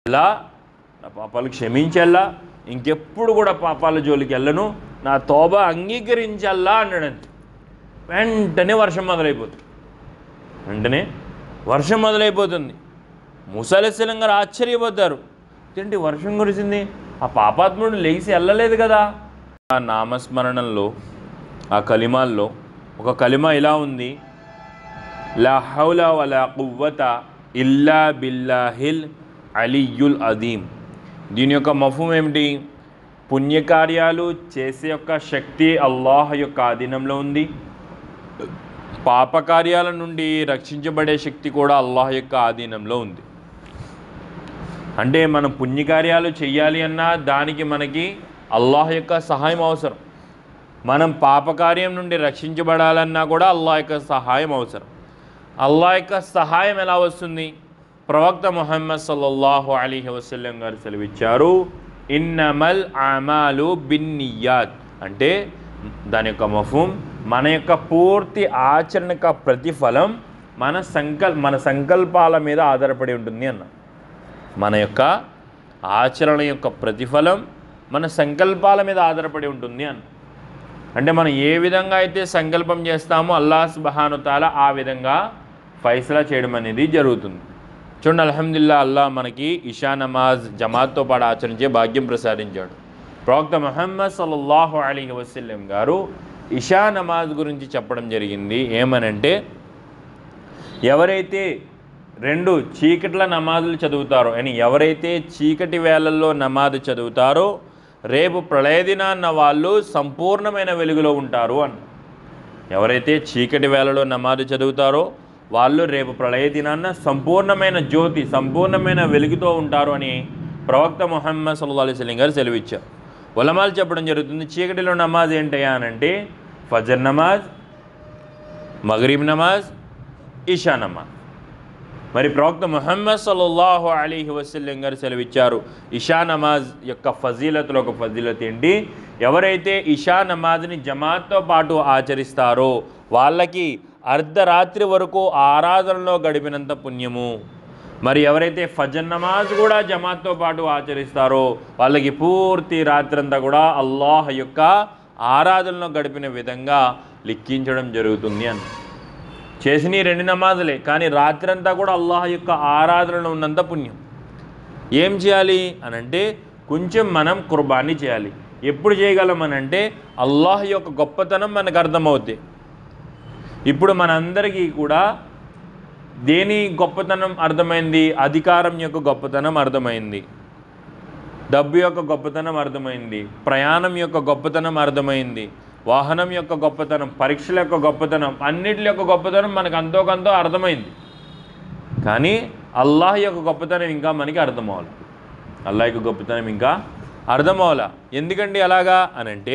అలా నా పాపాలు క్షమించల్లా ఇంకెప్పుడు కూడా పాపాల జోలికి వెళ్ళను నా తోబ అంగీకరించల్లా అన్నాడు అంతే వెంటనే వర్షం మొదలైపోతుంది వెంటనే వర్షం మొదలైపోతుంది ముసలిశలం గారు ఆశ్చర్యపోతారు ఏంటి వర్షం కురిసింది ఆ పాపాత్ముడు లేచి వెళ్ళలేదు కదా ఆ నామస్మరణంలో ఆ కలిమాల్లో ఒక కలిమ ఇలా ఉంది లా హౌల వలా కువ్వత ఇల్లా బిల్లాహిల్ అలీయుల్ అదీం దీని యొక్క మఫం ఏమిటి పుణ్యకార్యాలు చేసే యొక్క శక్తి అల్లాహ్ యొక్క ఆధీనంలో ఉంది పాపకార్యాల నుండి రక్షించబడే శక్తి కూడా అల్లాహ్ యొక్క ఆధీనంలో ఉంది అంటే మనం పుణ్యకార్యాలు చెయ్యాలి అన్నా దానికి మనకి అల్లాహ్ యొక్క సహాయం అవసరం మనం పాపకార్యం నుండి రక్షించబడాలన్నా కూడా అల్లాహ్ యొక్క సహాయం అవసరం అల్లాహ్ యొక్క సహాయం ఎలా వస్తుంది ప్రవక్త ముహమ్మద్ సల్లల్లాహు అలీహి వసల్లం గారు సెలవిచ్చారు ఇన్నమల్ అమాలు బిన్నియాత్ అంటే దాని యొక్క మఫూం మన యొక్క పూర్తి ఆచరణ యొక్క ప్రతిఫలం మన సంకల్ మన సంకల్పాల మీద ఆధారపడి ఉంటుంది అన్న మన యొక్క ఆచరణ యొక్క ప్రతిఫలం మన సంకల్పాల మీద ఆధారపడి ఉంటుంది అన్న అంటే మనం ఏ విధంగా అయితే సంకల్పం చేస్తామో అల్లాహ్ సుబహాను తాలా ఆ విధంగా ఫైసలా చేయడం అనేది జరుగుతుంది చూడండి అల్హమ్దుల్లా అల్లాహ్ మనకి ఇషా నమాజ్ జమాత్తో పాటు ఆచరించే భాగ్యం ప్రసాదించాడు ప్రవక్త మహమ్మద్ సల్లల్లాహు అలీ వసల్లం గారు ఇషా నమాజ్ గురించి చెప్పడం జరిగింది ఏమనంటే ఎవరైతే రెండు చీకట్ల నమాజులు చదువుతారో అని ఎవరైతే చీకటి వేళల్లో నమాజ్ చదువుతారో రేపు ప్రళయ దినాన్న వాళ్ళు సంపూర్ణమైన వెలుగులో ఉంటారు అన్న ఎవరైతే చీకటి వేళలో నమాజ్ చదువుతారో వాళ్ళు రేపు ప్రళయ దినాన్న సంపూర్ణమైన జ్యోతి సంపూర్ణమైన వెలుగుతో ఉంటారు అని ప్రవక్త ముహమ్మద్ సల్లా అలైహి వసల్లం గారు సెలవిచ్చారు ఉలమాలు చెప్పడం జరుగుతుంది చీకటిలో నమాజ్ ఏంటయ్యా అనంటే ఫజర్ నమాజ్ మగరీబ్ నమాజ్ ఈషా నమాజ్ మరి ప్రవక్త ముహమ్మద్ సల్లల్లాహు అలీహి వసల్లం గారు సెలవిచ్చారు ఇషా నమాజ్ యొక్క ఫజీలతులో ఒక ఫజీలత్ ఏంటి ఎవరైతే ఇషా నమాజ్ని జమాత్తో పాటు ఆచరిస్తారో వాళ్ళకి అర్ధరాత్రి వరకు ఆరాధనలో గడిపినంత పుణ్యము మరి ఎవరైతే ఫజర్ నమాజ్ కూడా జమాత్తో పాటు ఆచరిస్తారో వాళ్ళకి పూర్తి రాత్రంతా కూడా అల్లాహ్ యొక్క ఆరాధనలో గడిపిన విధంగా లిఖించడం జరుగుతుంది అన్న చేసిన ఈ రెండు నమాజులే కానీ రాత్రంతా కూడా అల్లాహ్ యొక్క ఆరాధనలో ఉన్నంత పుణ్యం ఏం చేయాలి అని అంటే కొంచెం మనం కుర్బానీ చేయాలి ఎప్పుడు చేయగలం అని అంటే అల్లాహ్ యొక్క గొప్పతనం మనకు అర్థమవుతాయి ఇప్పుడు మనందరికీ కూడా దేని గొప్పతనం అర్థమైంది అధికారం యొక్క గొప్పతనం అర్థమైంది డబ్బు యొక్క గొప్పతనం అర్థమైంది ప్రయాణం యొక్క గొప్పతనం అర్థమైంది వాహనం యొక్క గొప్పతనం పరీక్షల యొక్క గొప్పతనం అన్నిటి యొక్క గొప్పతనం మనకు అంతో కొంతో అర్థమైంది కానీ అల్లాహ్ యొక్క గొప్పతనం ఇంకా మనకి అర్థమవ్వాలి అల్లాహ్ యొక్క గొప్పతనం ఇంకా అర్థమవ్వాల ఎందుకండి అలాగా అని అంటే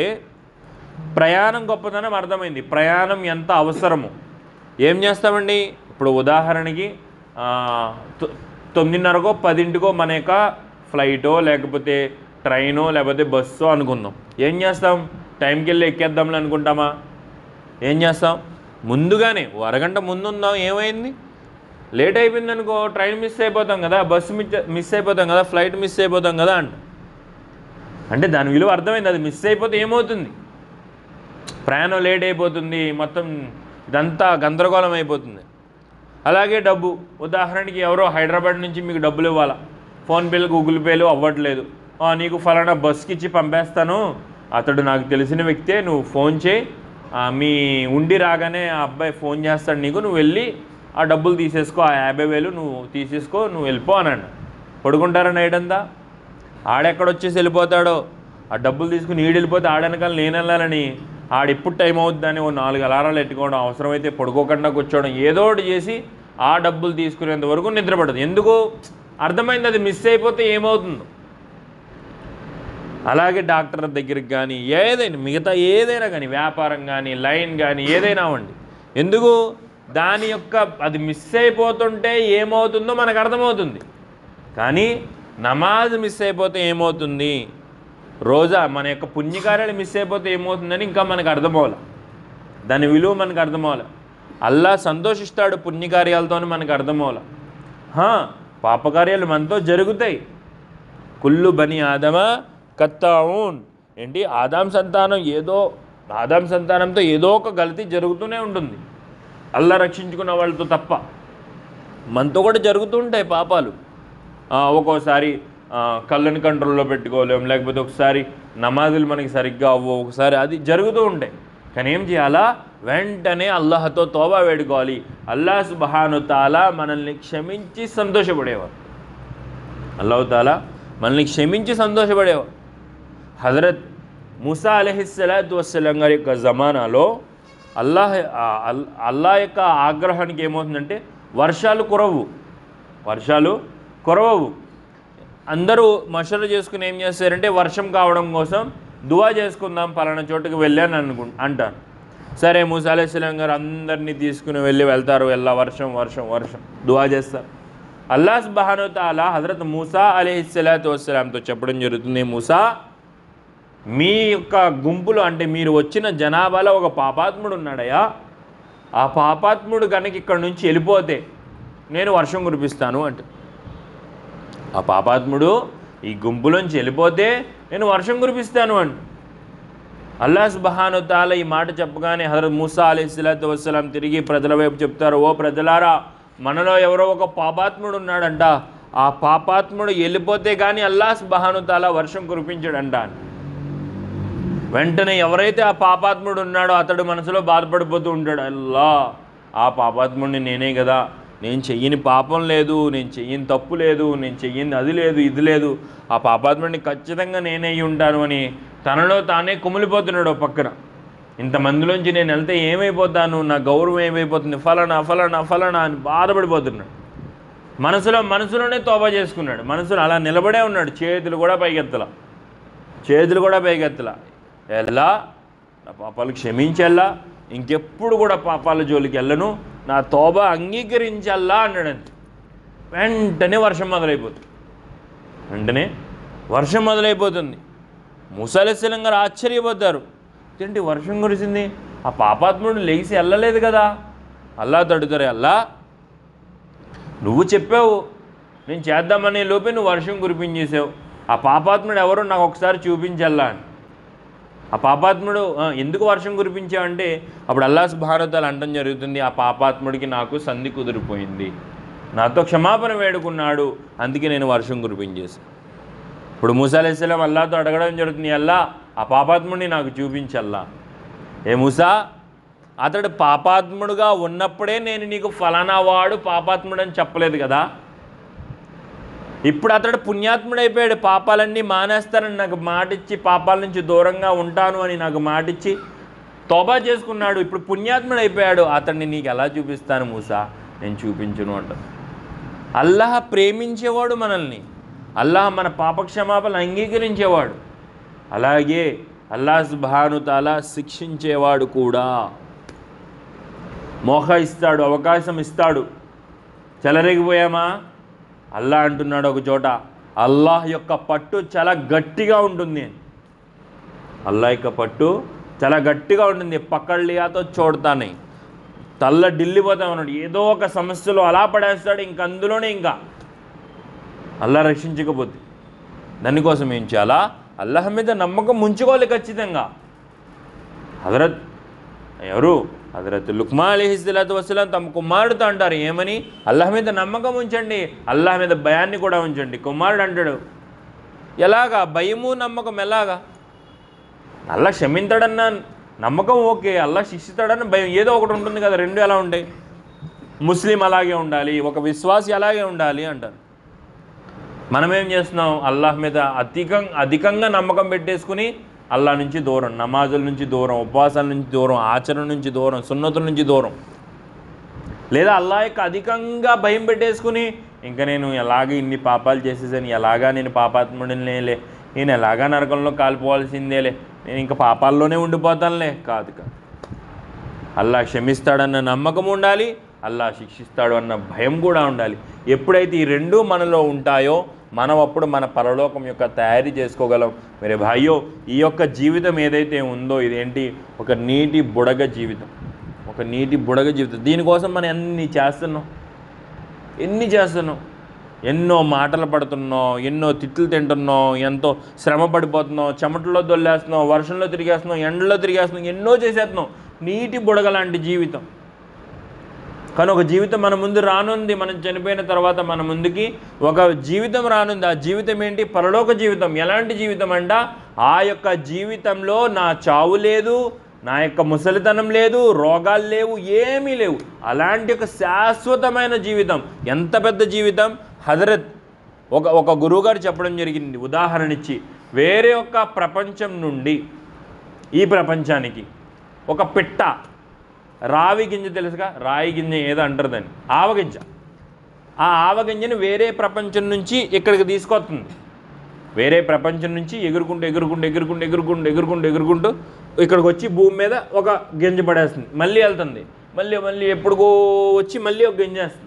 ప్రయాణం గొప్పతనం అర్థమైంది ప్రయాణం ఎంత అవసరము ఏం చేస్తామండి ఇప్పుడు ఉదాహరణకి ఆ, తొ- తొమ్మిదిన్నరకో పదింటికో మన యొక్క ఫ్లైటో లేకపోతే ట్రైనో లేకపోతే బస్సో అనుకుందాం ఏం చేస్తాం టైంకి వెళ్ళి ఎక్కేద్దాంలే అనుకుంటామా ఏం చేస్తాం ముందుగానే ఓ అరగంట ముందు ఉందాం ఏమైంది లేట్ అయిపోయింది అనుకో ట్రైన్ మిస్ అయిపోతాం కదా బస్సు మిస్ మిస్ అయిపోతాం కదా ఫ్లైట్ మిస్ అయిపోతాం కదా అంట అంటే దాని విలువ అర్థమైంది అది మిస్ అయిపోతే ఏమవుతుంది ప్రయాణం లేట్ అయిపోతుంది మొత్తం ఇదంతా గందరగోళం అయిపోతుంది అలాగే డబ్బు ఉదాహరణకి ఎవరో హైదరాబాద్ నుంచి మీకు డబ్బులు ఇవ్వాలా ఫోన్పేలు గూగుల్ పేలు అవ్వట్లేదు "ఆ, నీకు ఫలానా బస్కి ఇచ్చి పంపేస్తాను అతడు నాకు తెలిసిన వ్యక్తే నువ్వు ఫోన్ చేయి ఆ, మీ ఉండి రాగానే ఆ అబ్బాయి ఫోన్ చేస్తాడు నీకు నువ్వు వెళ్ళి ఆ డబ్బులు తీసేసుకో ఆ యాభై వేలు నువ్వు తీసేసుకో నువ్వు వెళ్ళిపో అన్నాడు పడుకుంటారా నైట్ అంతా ఆడెక్కడొచ్చేసి వెళ్ళిపోతాడో ఆ డబ్బులు తీసుకుని ఈడు వెళ్ళిపోతే ఆడనకాల నేను వెళ్ళాలని ఆడెప్పుడు టైం అవుద్దని ఓ నాలుగు అలారాలు ఎట్టుకోవడం అవసరమైతే పడుకోకుండా కూర్చోవడం ఏదో ఒకటి చేసి ఆ డబ్బులు తీసుకునేంత వరకు నిద్రపడదు ఎందుకు అర్థమైంది అది మిస్ అయిపోతే ఏమవుతుందో అలాగే డాక్టర్ దగ్గరికి కానీ ఏదైనా మిగతా ఏదైనా కానీ వ్యాపారం కానీ లైన్ కానీ ఏదైనా అవ్వండి ఎందుకు దాని యొక్క అది మిస్ అయిపోతుంటే ఏమవుతుందో మనకు అర్థమవుతుంది కానీ నమాజ్ మిస్ అయిపోతే ఏమవుతుంది రోజా మన యొక్క పుణ్యకార్యాలు మిస్ అయిపోతే ఏమవుతుందని ఇంకా మనకు అర్థమవ్వాలి దాని విలువ మనకు అర్థమవ్వాలి అల్లా సంతోషిస్తాడు పుణ్యకార్యాలతో మనకు అర్థమవ్వాలి హా, పాపకార్యాలు మనతో జరుగుతాయి కుల్లు బని ఆదమ కత్తావున్ ఏంటి ఆదాం సంతానం ఏదో ఆదాం సంతానంతో ఏదో ఒక గలతీ జరుగుతూనే ఉంటుంది అల్లా రక్షించుకున్న వాళ్ళతో తప్ప మనతో కూడా జరుగుతూ ఉంటాయి పాపాలు ఆ, ఒక్కోసారి ఆ, కళ్ళని కంట్రోల్లో పెట్టుకోలేం లేకపోతే ఒకసారి నమాజులు మనకి సరిగ్గా అవ్వవు ఒకసారి అది జరుగుతూ ఉంటాయి కానీ ఏం చేయాలా వెంటనే అల్లాహతో తోబా వేడుకోవాలి అల్లాహ్ సుబహాను తాలా మనల్ని క్షమించి సంతోషపడేవారు అల్లాహ్ తాలా మనల్ని క్షమించి సంతోషపడేవారు హజరత్ ముసా అలహిస్సలాతు వస్సలం గారి యొక్క జమానాలో అల్లాహ్ ఆ అల్- అల్లాహ్ యొక్క ఆగ్రహానికి ఏమవుతుందంటే వర్షాలు కురవు వర్షాలు కురవవు అందరూ మషలు చేసుకుని ఏం చేస్తారంటే వర్షం కావడం కోసం దువా చేసుకుందాం పలానా చోటుకి వెళ్ళాను అనుకు అంటారు సరే మూసా అలైహిస్సలాం గారు అందరినీ తీసుకుని వెళ్ళి వెళ్తారు వెళ్ళా వర్షం వర్షం వర్షం దువా చేస్తారు అల్లాహ్ సుబ్హాను తాలా హజరత్ మూసా అలీహిస్సలాతు వస్సలాంతో చెప్పడం జరుగుతుంది మూసా మీ యొక్క గుంపులో అంటే మీరు వచ్చిన జనాభాలో ఒక పాపాత్ముడు ఉన్నాడయా ఆ పాపాత్ముడు కనుక ఇక్కడ నుంచి వెళ్ళిపోతే నేను వర్షం కురిపిస్తాను అంటే ఆ పాపాత్ముడు ఈ గుంపులోంచి వెళ్ళిపోతే నేను వర్షం కురిపిస్తాను అంట అల్లాహ్ సుబ్హాను తాలా ఈ మాట చెప్పగానే హజరత్ మూసా అలీస్లాతు వస్సలాం తిరిగి ప్రజల వైపు చెప్తారు ఓ ప్రజలారా మనలో ఎవరో ఒక పాపాత్ముడు ఉన్నాడంట ఆ పాపాత్ముడు వెళ్ళిపోతే కానీ అల్లాహ్ సుబ్హాను తాలా వర్షం కురిపించాడంట అని. వెంటనే ఎవరైతే ఆ పాపాత్ముడు ఉన్నాడో అతడు మనసులో బాధపడిపోతూ ఉంటాడు అల్లా ఆ పాపాత్ముడిని నేనే కదా నేను చెయ్యని పాపం లేదు నేను చెయ్యని తప్పు లేదు నేను చెయ్యని అది లేదు ఇది లేదు ఆ పాపాత్ముడిని ఖచ్చితంగా నేనే అయి ఉంటాను అని తనలో తానే కుమిలిపోతున్నాడు ఓ పక్కన ఇంతమందిలోంచి నేను వెళ్తే ఏమైపోతాను నా గౌరవం ఏమైపోతుంది ఫలానా ఫలానా ఫలానా అని బాధపడిపోతున్నాడు మనసులో మనసులోనే తోబా చేసుకున్నాడు మనసులో అలా నిలబడే ఉన్నాడు చేతులు కూడా పైకెత్తలా చేతులు కూడా పైకెత్తలా ఎలా నా పాపాలు క్షమించల్లా ఇంకెప్పుడు కూడా పాపాల జోలికి వెళ్ళను నా తోబ అంగీకరించల్లా అన్నాడంతే వెంటనే వర్షం మొదలైపోతుంది వెంటనే వర్షం మొదలైపోతుంది ముసలిశలం గారు ఆశ్చర్యపోతారు ఏంటి వర్షం కురిసింది ఆ పాపాత్ముడు లేచి వెళ్ళలేదు కదా అల్లా తడుతారు అల్లా నువ్వు చెప్పావు నేను చేద్దామనే లోపే నువ్వు వర్షం కురిపించేసావు ఆ పాపాత్ముడు ఎవరో నాకు ఒకసారి చూపించల్లా అని ఆ పాపాత్ముడు "ఆ, ఎందుకు వర్షం కురిపించావంటే అప్పుడు అల్లాస్ భారతాలు అంటం జరుగుతుంది ఆ పాపాత్ముడికి నాకు సంధి కుదిరిపోయింది నాతో క్షమాపణ వేడుకున్నాడు అందుకే నేను వర్షం కురిపించేసాను ఇప్పుడు మూసాలేసలం అల్లాతో అడగడం జరుగుతుంది అల్లా ఆ పాపాత్ముడిని నాకు చూపించల్లా ఏ మూసా అతడు పాపాత్ముడుగా ఉన్నప్పుడే నేను నీకు ఫలానా వాడు పాపాత్ముడు అని చెప్పలేదు కదా ఇప్పుడు అతడు పుణ్యాత్ముడైపోయాడు పాపాలన్నీ మానేస్తానని నాకు మాటిచ్చి పాపాల నుంచి దూరంగా ఉంటాను అని నాకు మాటిచ్చి తోబా చేసుకున్నాడు ఇప్పుడు పుణ్యాత్ముడు అయిపోయాడు అతన్ని నీకు ఎలా చూపిస్తాను మూసా నేను చూపించును అంట అల్లాహ్ ప్రేమించేవాడు మనల్ని అల్లాహ్ మన పాపక్షమాపణ అంగీకరించేవాడు అలాగే అల్లాహ్ సుబ్హాను తాలా శిక్షించేవాడు కూడా మోహ ఇస్తాడు అవకాశం ఇస్తాడు చెలరేగిపోయామా అల్లా అంటున్నాడు ఒక చోట అల్లాహ్ యొక్క పట్టు చాలా గట్టిగా ఉంటుంది అల్లాహ్ యొక్క పట్టు చాలా గట్టిగా ఉంటుంది పక్కళ్ళియాతో చూడతానే తల్ల ఢిల్లీపోతా ఉన్నాడు ఏదో ఒక సమస్యలో అలా పడేస్తాడు ఇంక అందులోనే ఇంకా అల్లా రక్షించకపోతే దానికోసం ఏం చేయాలా అల్లాహ్ మీద నమ్మకం ఉంచుకోవాలి ఖచ్చితంగా హజరత్ ఎవరు హజరత్ లుక్మా అలీహిస్లాతు వసలాం తమ కుమారుడితో అంటారు ఏమని అల్లాహ్ మీద నమ్మకం ఉంచండి అల్లాహ్ మీద భయాన్ని కూడా ఉంచండి కుమారుడు అంటాడు ఎలాగా భయము నమ్మకం ఎలాగా అల్లా క్షమింతాడన్న నమ్మకం ఓకే అల్లా శిక్షిస్తాడన్న భయం ఏదో ఒకటి ఉంటుంది కదా రెండు ఎలా ఉంటాయి ముస్లిం అలాగే ఉండాలి ఒక విశ్వాసి అలాగే ఉండాలి అంటారు మనం ఏం చేస్తున్నాం అల్లాహ్ మీద అధికం అధికంగా నమ్మకం పెట్టేసుకుని అల్లాహ్ నుంచి దూరం నమాజుల నుంచి దూరం ఉపవాసాల నుంచి దూరం ఆచరణ నుంచి దూరం సున్నతుల నుంచి దూరం లేదా అల్లాహ్ యొక్క అధికంగా భయం పెట్టేసుకుని ఇంకా నేను ఎలాగ ఇన్ని పాపాలు చేసేసాను ఎలాగా నేను పాపాత్ముడినిలే నేను ఎలాగా నరకంలో కాలిపోవాల్సిందేలే నేను ఇంకా పాపాల్లోనే ఉండిపోతానులే కాదు కాదు అల్లా క్షమిస్తాడన్న నమ్మకం ఉండాలి అల్లా శిక్షిస్తాడు అన్న భయం కూడా ఉండాలి ఎప్పుడైతే ఈ రెండూ మనలో ఉంటాయో మనం అప్పుడు మన పరలోకం యొక్క తయారీ చేసుకోగలం మరి భాయ్యో ఈ యొక్క జీవితం ఏదైతే ఉందో ఇదేంటి ఒక నీటి బుడగ జీవితం ఒక నీటి బుడగ జీవితం దీనికోసం మనం ఎన్ని చేస్తున్నాం ఎన్ని చేస్తున్నాం ఎన్నో మాటలు పడుతున్నాం ఎన్నో తిట్లు తింటున్నాం ఎంతో శ్రమ పడిపోతున్నాం చెమటలో దొల్లేస్తున్నాం వర్షంలో తిరిగేస్తున్నాం ఎండలో తిరిగేస్తున్నాం ఎన్నో చేసేస్తున్నాం నీటి బుడగ లాంటి జీవితం కానీ ఒక జీవితం మన ముందు రానుంది మనం చనిపోయిన తర్వాత మన ముందుకి ఒక జీవితం రానుంది ఆ జీవితం ఏంటి పరలోక జీవితం ఎలాంటి జీవితం అంట ఆ యొక్క జీవితంలో నా చావు లేదు నా యొక్క ముసలితనం లేదు రోగాలు లేవు ఏమీ లేవు అలాంటి ఒక శాశ్వతమైన జీవితం ఎంత పెద్ద జీవితం హజరత్ ఒక ఒక గురువుగారు చెప్పడం జరిగింది ఉదాహరణ ఇచ్చి వేరే ఒక ప్రపంచం నుండి ఈ ప్రపంచానికి ఒక పిట్ట రావి గింజ తెలుసుగా రాయి గింజ ఏదో అంటారు దాన్ని ఆవగింజ ఆ ఆవగింజని వేరే ప్రపంచం నుంచి ఇక్కడికి తీసుకొస్తుంది వేరే ప్రపంచం నుంచి ఎగురుకుంటూ ఎగురుకుంటూ ఎగురుకుంటూ ఎగురుకుంటూ ఎగురుకుంటూ ఎగురుకుంటూ ఇక్కడికి వచ్చి భూమి మీద ఒక గింజ పడేస్తుంది మళ్ళీ వెళ్తుంది మళ్ళీ మళ్ళీ ఎప్పుడుకో వచ్చి మళ్ళీ ఒక గింజ వేస్తుంది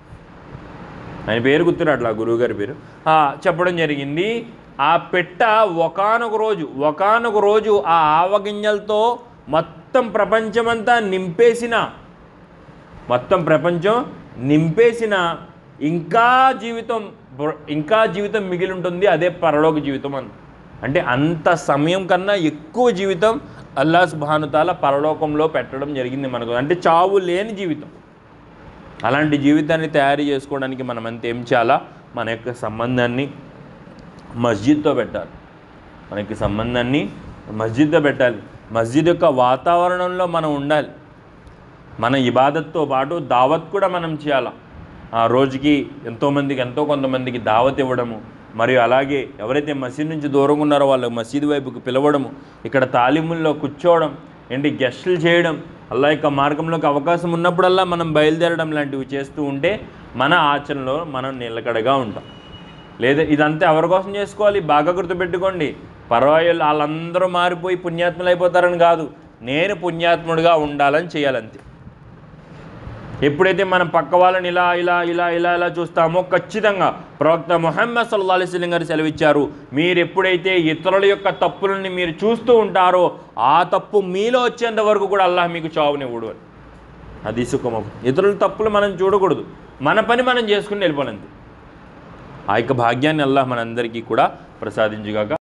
ఆయన పేరు గుర్తురాట్లా గురువు గారి పేరు ఆ, చెప్పడం జరిగింది ఆ పెట్ట ఒకానొక రోజు ఒకానొక రోజు ఆ ఆవగింజలతో మొత్తం ప్రపంచమంతా నింపేసిన మొత్తం ప్రపంచం నింపేసిన ఇంకా జీవితం బ- ఇంకా జీవితం మిగిలి ఉంటుంది అదే పరలోక జీవితం అని అంటే అంత సమయం కన్నా ఎక్కువ జీవితం అల్లా సుబానుతాల పరలోకంలో పెట్టడం జరిగింది మనకు అంటే చావు లేని జీవితం అలాంటి జీవితాన్ని తయారు చేసుకోవడానికి మనం అంత ఏం చేయాలా మన యొక్క సంబంధాన్ని మస్జిద్తో పెట్టాలి మన యొక్క సంబంధాన్ని మస్జిద్తో పెట్టాలి మస్జిద్ యొక్క వాతావరణంలో మనం ఉండాలి మన ఇబాదత్తో పాటు దావత్ కూడా మనం చేయాలి ఆ రోజుకి ఎంతోమందికి ఎంతో కొంతమందికి దావత్ ఇవ్వడము మరియు అలాగే ఎవరైతే మసీద్ నుంచి దూరంగా ఉన్నారో వాళ్ళకి మసీద్ వైపుకి పిలవడము ఇక్కడ తాలిముల్లో కూర్చోవడం ఏంటి గెస్టులు చేయడం అల్లా యొక్క మార్గంలోకి అవకాశం ఉన్నప్పుడల్లా మనం బయలుదేరడం లాంటివి చేస్తూ ఉంటే మన ఆచరణలో మనం నిలకడగా ఉంటాం లేదా ఇదంతా ఎవరి కోసం చేసుకోవాలి బాగా గుర్తుపెట్టుకోండి పర్వాలేదు వాళ్ళందరూ మారిపోయి పుణ్యాత్ములు అయిపోతారని కాదు నేను పుణ్యాత్ముడిగా ఉండాలని చేయాలంతే ఎప్పుడైతే మనం పక్క వాళ్ళని ఇలా ఇలా ఇలా ఇలా ఇలా చూస్తామో ఖచ్చితంగా ప్రవక్త మొహమ్మద్ సల్లా అలీస్లం గారు సెలవిచ్చారు మీరు ఎప్పుడైతే ఇతరుల యొక్క తప్పులని మీరు చూస్తూ ఉంటారో ఆ తప్పు మీలో వచ్చేంత వరకు కూడా అల్లాహ్ మీకు చావునివ్వడు అని అది సుఖమం ఇతరుల తప్పులు మనం చూడకూడదు మన పని మనం చేసుకుని వెళ్ళిపోవాలంతే ఆ యొక్క భాగ్యాన్ని అల్లాహ్ మనందరికీ కూడా ప్రసాదించుగాక